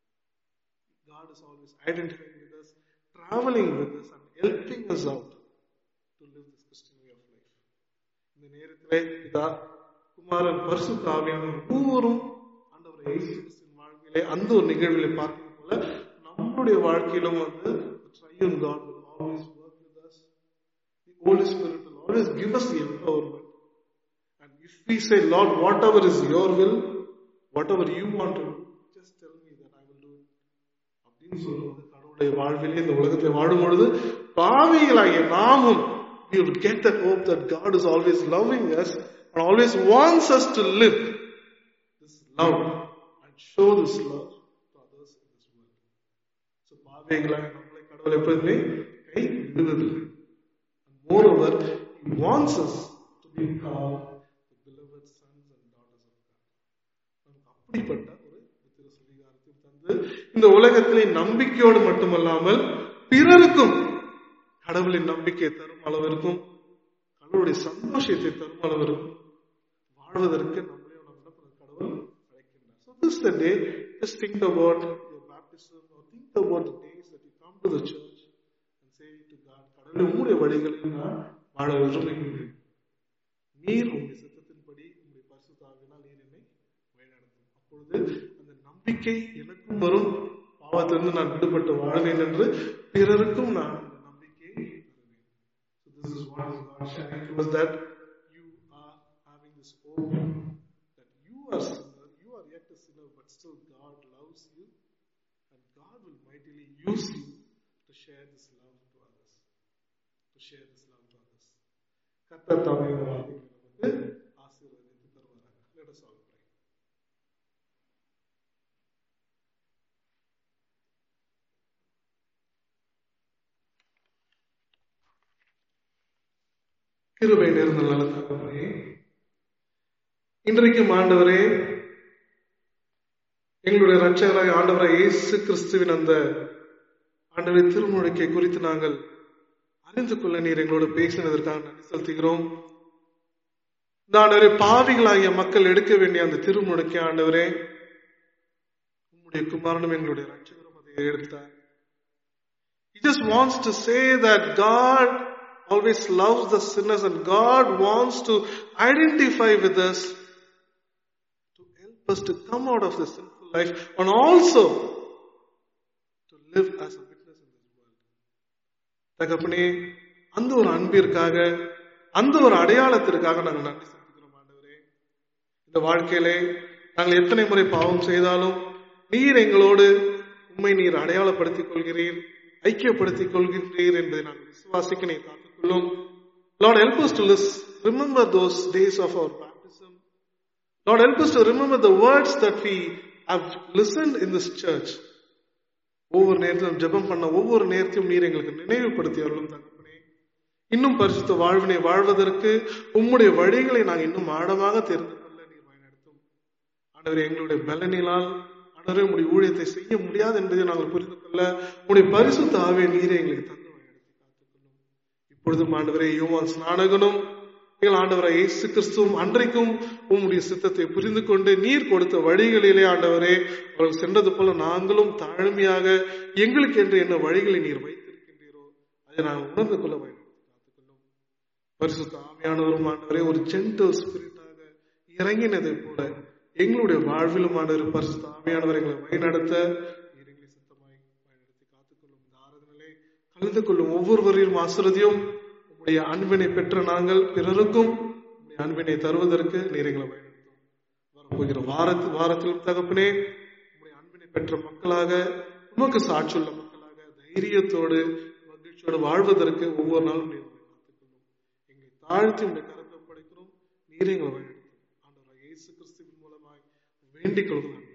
A: God is always identifying with us, traveling with us and helping us out to live this Christian way of life. இந்த நேரத்திலே இதா குமாரன் பரிசு காவியான ஒவ்வொருவரும் ஆண்டவரை இயேசு கிறிஸ்துவின் வாழ்க்கையிலே அந்த ஒரு நிகழ்விலே பார்த்தது போல நம்மளுடைய வாழ்க்கையிலும் வந்து triune God will always work with us. The Holy Spirit will always give us the empowerment. And if we say, Lord, whatever is your will, whatever you want to do, just tell me that I will do it. அப்படின்னு சொல்லும்போது கடவுளுடைய வாழ்விலே இந்த உலகத்தை வாழும் பொழுது பாவிகளாகிய நாமும் we will get that hope that God is always loving us and always wants us to live this love and show this love to others in this world. So பாவிகளாக நம்மளை கடவுள் எப்போதுமே கை விடுவதில்லை. And moreover, He wants us to be called the beloved sons and daughters of God. நமக்கு அப்படிப்பட்ட ஒரு புத்திர சுவீகாரத்தை தந்து இந்த உலகத்திலே நம்பிக்கையோடு மட்டுமல்லாமல் பிறருக்கும் கடவுளின் நம்பிக்கை தரும் அளவிற்கும் கடவுளுடைய சந்தோஷத்தை தரும் அளவிற்கும் வாழ்வதற்கு நம்மளே நம்ம கடவுள் அழைக்கின்றார் So this is the day, just think about your baptism or think about the days that you come to the church and say to God, கடவுளே உம்முடைய வழிகளில் நான் வாழ விரும்புகிறேன் நீர் உங்களுடைய சித்தத்தின்படி உங்களுடைய பரிசுத்தாவினால் நீர் என்னை வழிநடத்தும் அப்பொழுது அந்த நம்பிக்கை எனக்கும் வரும் பாவத்திலிருந்து நான் விடுபட்டு வாழ்வேன் என்று பிறருக்கும் நான் அந்த நம்பிக்கையை தருவேன் So this is what is God sharing to us that you are having this hope that you are sinner, you are yet a sinner, but still God loves you and God will mightily use you to share this love to others. To share this love to others. கர்த்தர் தாமே இந்த வார்த்தைகளை நமக்கு ஆசீர்வதித்து தருவாராக. Let us all pray. கிருபை நேர்ந்த நல்ல தகப்பனே இன்றைக்கும் ஆண்டவரே எங்களுடைய ரட்சகராக ஆண்டவராக இயேசு கிறிஸ்துவின் அந்த ஆண்டவரை திருமுழுக்கை குறித்து நாங்கள் அறிந்து கொள்ள நீர் எங்களோடு பேசினதற்காக நன்றி செலுத்துகிறோம் இந்த ஆண்டவரே பாவிகளாகிய மக்கள் எடுக்க வேண்டிய அந்த திருமுழுக்கை ஆண்டவரே உம்முடைய குமாரனும் எங்களுடைய ரட்சகரும் அதை எடுத்தார் He just wants to say that God always loves the sinners and God wants to identify with us to help us to come out of this sinful life and also to live as a witness in this world. தகப்பனே அந்த ஒரு அன்பிற்காக அந்த ஒரு அடையாளத்திற்காக நாங்கள் நன்றி செலுத்துகிறோம் ஆண்டவரே இந்த வாழ்க்கையிலே நாங்கள் எத்தனை முறை பாவம் செய்தாலும் நீர் எங்களோடு உண்மை நீர் அடையாளப்படுத்திக் கொள்கிறீர் ஐக்கியப்படுத்திக் கொள்கின்றீர் என்பதை நாங்கள் விசுவாசிக்க நீர் காத்துக்கொள்ளும் Lord, help us to list, remember those days of our baptism. Lord, help us to remember the words that we have listened in this church. ஒவ்வொரு நேரத்திலும் ஜெபம் பண்ண ஒவ்வொரு நேரத்தையும் நீர் எங்களுக்கு நினைவுபடுத்தி அருளும் தகப்பனே இன்னும் பரிசுத்த வாழ்வினை வாழ்வதற்கு உம்முடைய வழிகளை நாங்கள் இன்னும் ஆழமாக தெரிந்து கொள்ள நீர் வழிநடத்தும் ஆண்டவரே எங்களுடைய பலனினால் ஆண்டவரே உங்களுடைய ஊழியத்தை செய்ய முடியாது என்பதை நாங்கள் புரிந்து கொள்ள உங்களுடைய பரிசுத்த ஆவே நீரை எங்களுக்கு தந்து வழிநடத்தி காத்துக்கொள்ளும் இப்பொழுதும் ஆண்டவரே யோவான் ஸ்நானகனும் எங்கள் ஆண்டவரை இயேசு கிறிஸ்துவும் அன்றைக்கும் உம்முடைய சித்தத்தை புரிந்து கொண்டு நீர் கொடுத்த வழிகளிலே ஆண்டவரே அவர்கள் சென்றது போல நாங்களும் தாழ்மையாக எங்களுக்கு என்று என்ன வழிகளை நீர் வைத்திருக்கின்றீரோ அதை நாங்கள் உணர்ந்து கொள்ள வழிநடத்தி காத்துக்கொள்ளும் பரிசுத்த ஆமையானவரும் ஆண்டவரே ஒரு ஜென்டல் ஸ்பிரிட்டாக இறங்கினதை போல எங்களுடைய வாழ்விலும் ஆண்டவர் பரிசுத்த ஆமையானவர் எங்களை வழிநடத்த நீர் எங்களை சித்தமாய் வழிநடத்தி காத்துக்கொள்ளும் இந்த ஆராதனையிலே கலந்து கொள்ளும் ஒவ்வொருவரையும் ஆசிரதியும் உங்களுடைய அன்பினை பெற்ற நாங்கள் பிறருக்கும் உங்களுடைய அன்பினை தருவதற்கு நீர் எங்களை வழிநடத்தும் வரப்போகிற வாரத்து வாரத்திலும் தகப்பனே உங்களுடைய அன்பினை பெற்ற மக்களாக உமக்கு சாட்சியுள்ள மக்களாக தைரியத்தோடு மகிழ்ச்சியோடு வாழ்வதற்கு ஒவ்வொரு நாளும் நீர் எங்களை காத்துக்கொள்ளும் எங்களை தாழ்த்தி உங்களுடைய கரத்தை படைக்கிறோம் நீர் எங்களை வழிநடத்தும் ஆண்டவராக இயேசு கிறிஸ்துவின் மூலமாய் வேண்டிக் கொள்கிறோம்